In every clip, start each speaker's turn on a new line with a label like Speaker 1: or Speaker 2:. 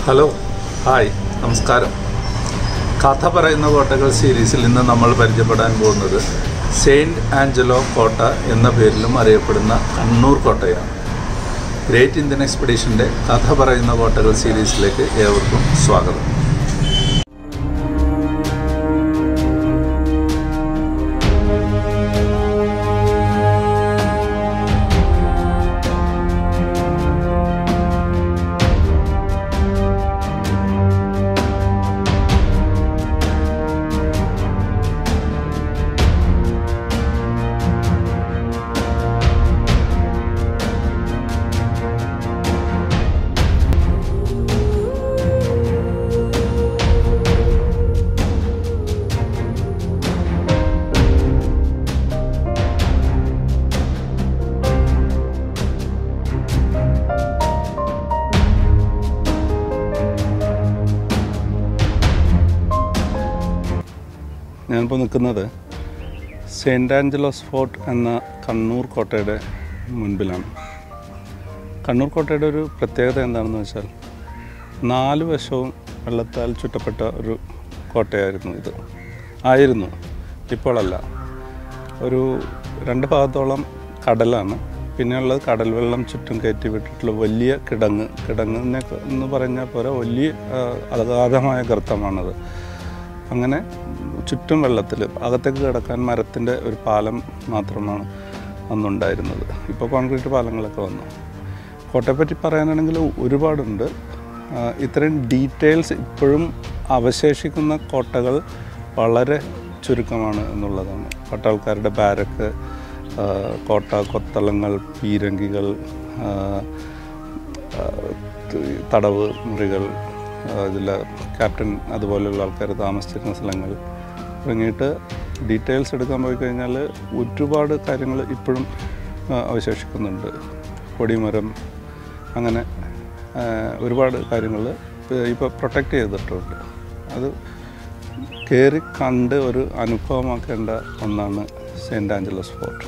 Speaker 1: hello hi നമസ്കാരം കഥ പറയുന്ന കോട്ടകൾ സീരീസിൽ ഇന്ന് നമ്മൾ പരിചയപ്പെടാൻ പോകുന്നത് സെയിൻറ്റ് ആഞ്ചലോ കോട്ട എന്ന പേരിലും അറിയപ്പെടുന്ന കണ്ണൂർ കോട്ടയാണ് ഗ്രേറ്റ് ഇന്ത്യൻ എക്സ്പെഡീഷൻ്റെ കഥ പറയുന്ന കോട്ടകൾ സീരീസിലേക്ക് ഏവർക്കും സ്വാഗതം ഞാനിപ്പോൾ നിൽക്കുന്നത് സെയിൻറ്റ് ആഞ്ചലോസ് ഫോർട്ട് എന്ന കണ്ണൂർ കോട്ടയുടെ മുൻപിലാണ് കണ്ണൂർ കോട്ടയുടെ ഒരു പ്രത്യേകത എന്താണെന്ന് വെച്ചാൽ നാല് വശവും വെള്ളത്താൽ ചുറ്റപ്പെട്ട ഒരു കോട്ടയായിരുന്നു ഇത് ആയിരുന്നു ഇപ്പോഴല്ല ഒരു രണ്ട് ഭാഗത്തോളം കടലാണ് പിന്നെയുള്ളത് കടൽ വെള്ളം ചുറ്റും കയറ്റി വിട്ടിട്ടുള്ള വലിയ കിടങ്ങ് കിടങ്ങിനെ എന്ന് പറഞ്ഞാൽ പോരാ വലിയ ആ, അഗാധമായ ഗർത്തമാണത് അങ്ങനെ ചുറ്റും വെള്ളത്തിൽ അകത്തേക്ക് കിടക്കാൻ മരത്തിൻ്റെ ഒരു പാലം മാത്രമാണ് അന്നുണ്ടായിരുന്നത് ഇപ്പോൾ കോൺക്രീറ്റ് പാലങ്ങളൊക്കെ വന്നു കോട്ടയെപ്പറ്റി പറയാനാണെങ്കിൽ ഒരുപാടുണ്ട് ആ, ഇത്രയും ഡീറ്റെയിൽസ് ഇപ്പോഴും അവശേഷിക്കുന്ന കോട്ടകൾ വളരെ ചുരുക്കമാണ് എന്നുള്ളതാണ് പട്ടാൾക്കാരുടെ ബാരക്ക് ആ, കോട്ട കൊത്തളങ്ങൾ പീരങ്കികൾ ആ, ആ, തടവ് മുറികൾ ഇതിൽ ക്യാപ്റ്റൻ അതുപോലെയുള്ള ആൾക്കാർ താമസിച്ചിരുന്ന സ്ഥലങ്ങൾ തുടങ്ങിയിട്ട് ഡീറ്റെയിൽസ് എടുക്കാൻ പോയി കഴിഞ്ഞാൽ ഒരുപാട് കാര്യങ്ങൾ ഇപ്പോഴും ആ, അവശേഷിക്കുന്നുണ്ട് കൊടിമരം അങ്ങനെ ആ, ഒരുപാട് കാര്യങ്ങൾ ഇപ്പോൾ പ്രൊട്ടക്റ്റ് ചെയ്തിട്ടുണ്ട് അത് കയറി കണ്ട് ഒരു അനുഭവമാക്കേണ്ട ഒന്നാണ് സെയിൻറ്റ് ആഞ്ചലസ് ഫോർട്ട്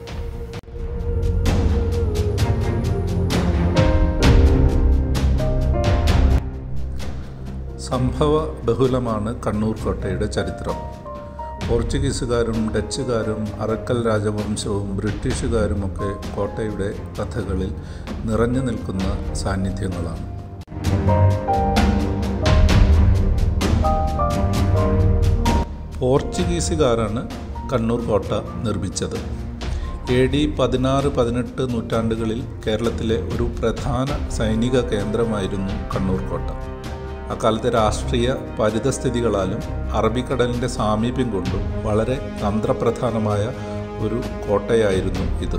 Speaker 1: സംഭവ ബഹുലമാണ് കണ്ണൂർ കോട്ടയുടെ ചരിത്രം പോർച്ചുഗീസുകാരും ഡച്ചുകാരും അറക്കൽ രാജവംശവും ബ്രിട്ടീഷുകാരുമൊക്കെ കോട്ടയുടെ കഥകളിൽ നിറഞ്ഞു നിൽക്കുന്ന സാന്നിധ്യങ്ങളാണ് പോർച്ചുഗീസുകാരാണ് കണ്ണൂർ കോട്ട നിർമ്മിച്ചത് എ ഡി പതിനാറ് പതിനെട്ട് നൂറ്റാണ്ടുകളിൽ കേരളത്തിലെ ഒരു പ്രധാന സൈനിക കേന്ദ്രമായിരുന്നു കണ്ണൂർ കോട്ട അക്കാലത്തെ രാഷ്ട്രീയ പരിതസ്ഥിതികളാലും അറബിക്കടലിൻ്റെ സാമീപ്യം കൊണ്ടും വളരെ തന്ത്രപ്രധാനമായ ഒരു കോട്ടയായിരുന്നു ഇത്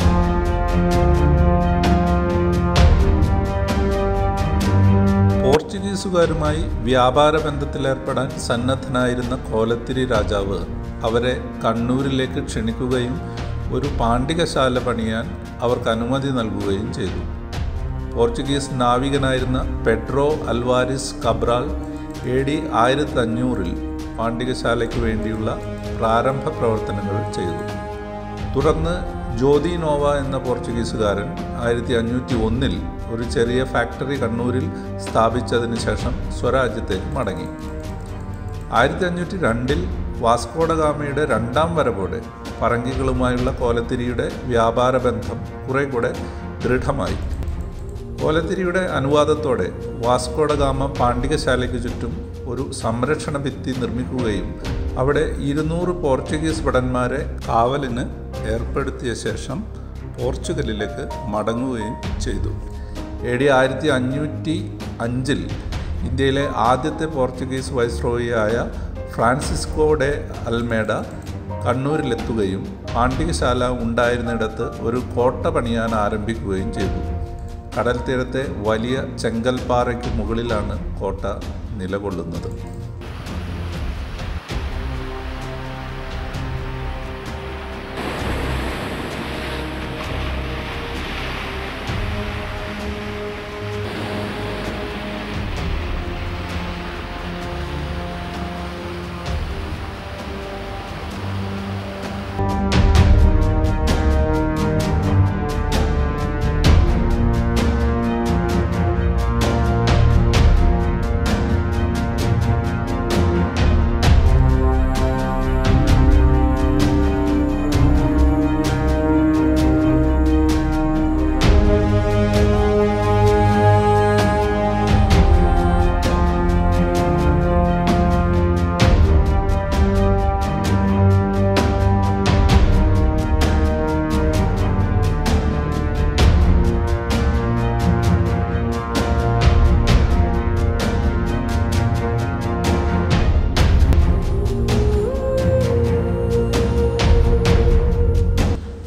Speaker 1: പോർച്ചുഗീസുകാരുമായി വ്യാപാര ബന്ധത്തിലേർപ്പെടാൻ സന്നദ്ധനായിരുന്ന കോലത്തിരി രാജാവ് അവരെ കണ്ണൂരിലേക്ക് ക്ഷണിക്കുകയും ഒരു പാണ്ഡികശാല പണിയാൻ അവർക്ക് അനുമതി നൽകുകയും ചെയ്തു പോർച്ചുഗീസ് നാവികനായിരുന്ന Pedro Alvares Cabral A D ആയിരത്തി അഞ്ഞൂറിൽ പാണ്ഡികശാലയ്ക്ക് വേണ്ടിയുള്ള പ്രാരംഭ പ്രവർത്തനങ്ങൾ ചെയ്തു തുടർന്ന് ജ്യോതി നോവ എന്ന പോർച്ചുഗീസുകാരൻ ആയിരത്തി അഞ്ഞൂറ്റി ഒന്നിൽ ഒരു ചെറിയ ഫാക്ടറി കണ്ണൂരിൽ സ്ഥാപിച്ചതിന് ശേഷം സ്വരാജ്യത്തേക്ക് മടങ്ങി ആയിരത്തി അഞ്ഞൂറ്റി രണ്ടിൽ വാസ്കോഡഗാമയുടെ രണ്ടാം വരവോടെ പറങ്കികളുമായുള്ള കോലത്തിരിയുടെ വ്യാപാര ബന്ധം കുറെ കൂടെ ദൃഢമായി കോലത്തിരിയുടെ അനുവാദത്തോടെ വാസ്കോഡഗാമ പാണ്ഡികശാലയ്ക്ക് ചുറ്റും ഒരു സംരക്ഷണ ഭിത്തി നിർമ്മിക്കുകയും അവിടെ ഇരുന്നൂറ് പോർച്ചുഗീസ് ഭടന്മാരെ കാവലിന് ഏർപ്പെടുത്തിയ ശേഷം പോർച്ചുഗലിലേക്ക് മടങ്ങുകയും ചെയ്തു എ ഡി ആയിരത്തി അഞ്ഞൂറ്റി അഞ്ചിൽ ഇന്ത്യയിലെ ആദ്യത്തെ പോർച്ചുഗീസ് വൈസ്രോയിയായ ഫ്രാൻസിസ്കോ ഡെ അൽമേഡ കണ്ണൂരിലെത്തുകയും പാണ്ഡികശാല ഉണ്ടായിരുന്നിടത്ത് ഒരു കോട്ട പണിയാൻ ആരംഭിക്കുകയും ചെയ്തു കടൽ തീരത്തെ വലിയ ചെങ്കൽപ്പാറയ്ക്ക് മുകളിലാണ് കോട്ട നിലകൊള്ളുന്നത്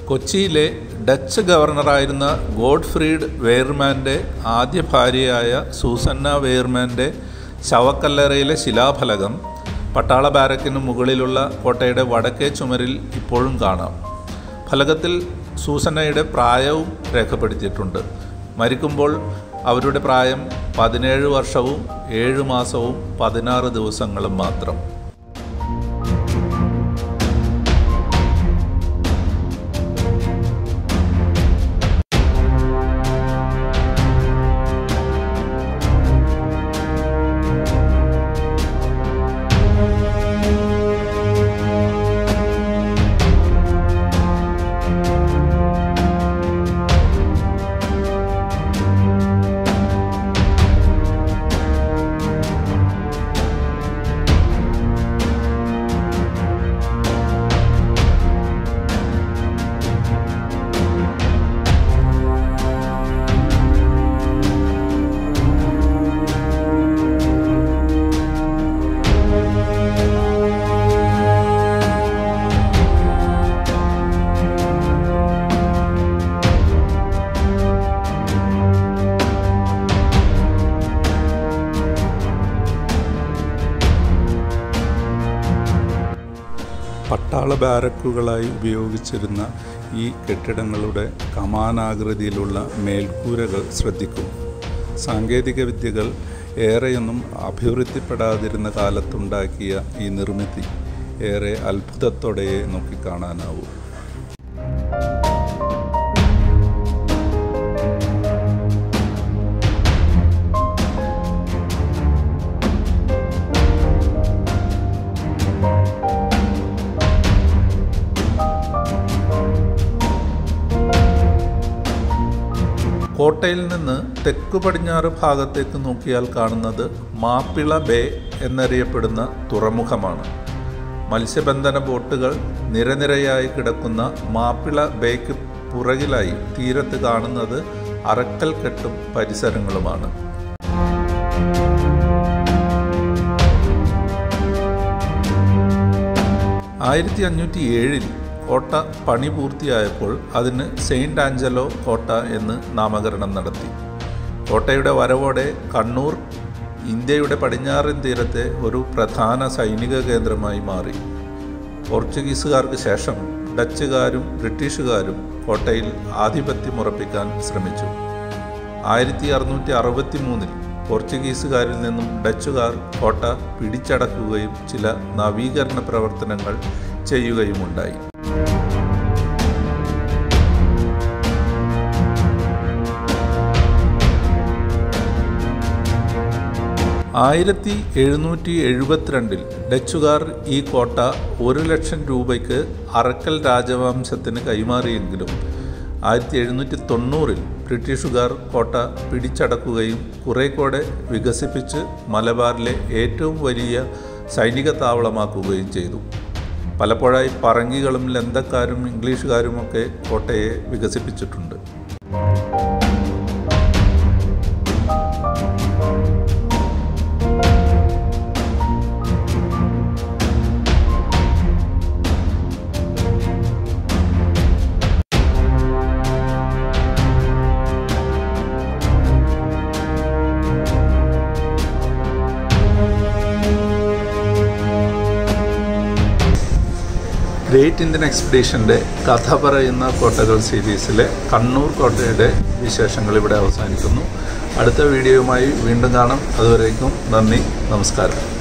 Speaker 1: കൊച്ചിയിലെ ഡച്ച് ഗവർണറായിരുന്ന ഗോഡ്ഫ്രീഡ് വെയർമാൻ്റെ ആദ്യ ഭാര്യയായ സൂസന്ന വെയർമാൻ്റെ ശവക്കല്ലറയിലെ ശിലാഫലകം പട്ടാള ബാരക്കിന് മുകളിലുള്ള കോട്ടയുടെ വടക്കേ ചുമരിൽ ഇപ്പോഴും കാണാം ഫലകത്തിൽ സൂസന്നയുടെ പ്രായവും രേഖപ്പെടുത്തിയിട്ടുണ്ട് മരിക്കുമ്പോൾ അവരുടെ പ്രായം പതിനേഴ് വർഷവും ഏഴ് മാസവും പതിനാറ് ദിവസങ്ങളും മാത്രം പട്ടാള ബാരക്കുകളായി ഉപയോഗിച്ചിരുന്ന ഈ കെട്ടിടങ്ങളുടെ കമാനാകൃതിയിലുള്ള മേൽക്കൂരകൾ ശ്രദ്ധിക്കും സാങ്കേതിക വിദ്യകൾ ഏറെയൊന്നും അഭിവൃദ്ധിപ്പെടാതിരുന്ന കാലത്തുണ്ടാക്കിയ ഈ നിർമ്മിതി ഏറെ അത്ഭുതത്തോടെയേ നോക്കിക്കാണാനാവൂ കോട്ടയിൽ നിന്ന് തെക്കു പടിഞ്ഞാറ് ഭാഗത്തേക്ക് നോക്കിയാൽ കാണുന്നത് മാപ്പിള ബേ എന്നറിയപ്പെടുന്ന തുറമുഖമാണ് മത്സ്യബന്ധന ബോട്ടുകൾ നിരനിരയായി കിടക്കുന്ന മാപ്പിള ബേക്ക് പുറകിലായി തീരത്ത് കാണുന്നത് അറക്കൽ കെട്ടും പരിസരങ്ങളുമാണ് ആയിരത്തി അഞ്ഞൂറ്റി ഏഴിൽ കോട്ട പണി പൂർത്തിയായപ്പോൾ അതിന് സെയിൻറ്റ് ആഞ്ചലോ കോട്ട എന്ന് നാമകരണം നടത്തി കോട്ടയുടെ വരവോടെ കണ്ണൂർ ഇന്ത്യയുടെ പടിഞ്ഞാറൻ തീരത്തെ ഒരു പ്രധാന സൈനിക കേന്ദ്രമായി മാറി പോർച്ചുഗീസുകാർക്ക് ശേഷം ഡച്ചുകാരും ബ്രിട്ടീഷുകാരും കോട്ടയിൽ ആധിപത്യമുറപ്പിക്കാൻ ശ്രമിച്ചു ആയിരത്തി അറുന്നൂറ്റി അറുപത്തി മൂന്നിൽ പോർച്ചുഗീസുകാരിൽ നിന്നും ഡച്ചുകാർ കോട്ട പിടിച്ചടക്കുകയും ചില നവീകരണ പ്രവർത്തനങ്ങൾ ചെയ്യുകയുമുണ്ടായി ആയിരത്തി എഴുന്നൂറ്റി എഴുപത്തിരണ്ടിൽ ഡച്ചുകാർ ഈ കോട്ട ഒരു ലക്ഷം രൂപയ്ക്ക് അറക്കൽ രാജവംശത്തിന് കൈമാറിയെങ്കിലും ആയിരത്തി എഴുന്നൂറ്റി തൊണ്ണൂറിൽ ബ്രിട്ടീഷുകാർ കോട്ട പിടിച്ചടക്കുകയും കുറേക്കൂടെ വികസിപ്പിച്ച് മലബാറിലെ ഏറ്റവും വലിയ സൈനിക താവളമാക്കുകയും ചെയ്തു പലപ്പോഴായി പറങ്കികളും ലന്തക്കാരും ഇംഗ്ലീഷുകാരുമൊക്കെ കോട്ടയെ വികസിപ്പിച്ചിട്ടുണ്ട് ഗ്രേറ്റ് ഇന്ത്യൻ എക്സ്പെഡീഷൻ്റെ കഥ പറയുന്ന കോട്ടകൾ സീരീസിലെ കണ്ണൂർ കോട്ടയുടെ വിശേഷങ്ങൾ ഇവിടെ അവസാനിക്കുന്നു അടുത്ത വീഡിയോയുമായി വീണ്ടും കാണാം അതുവരേക്കും നന്ദി നമസ്കാരം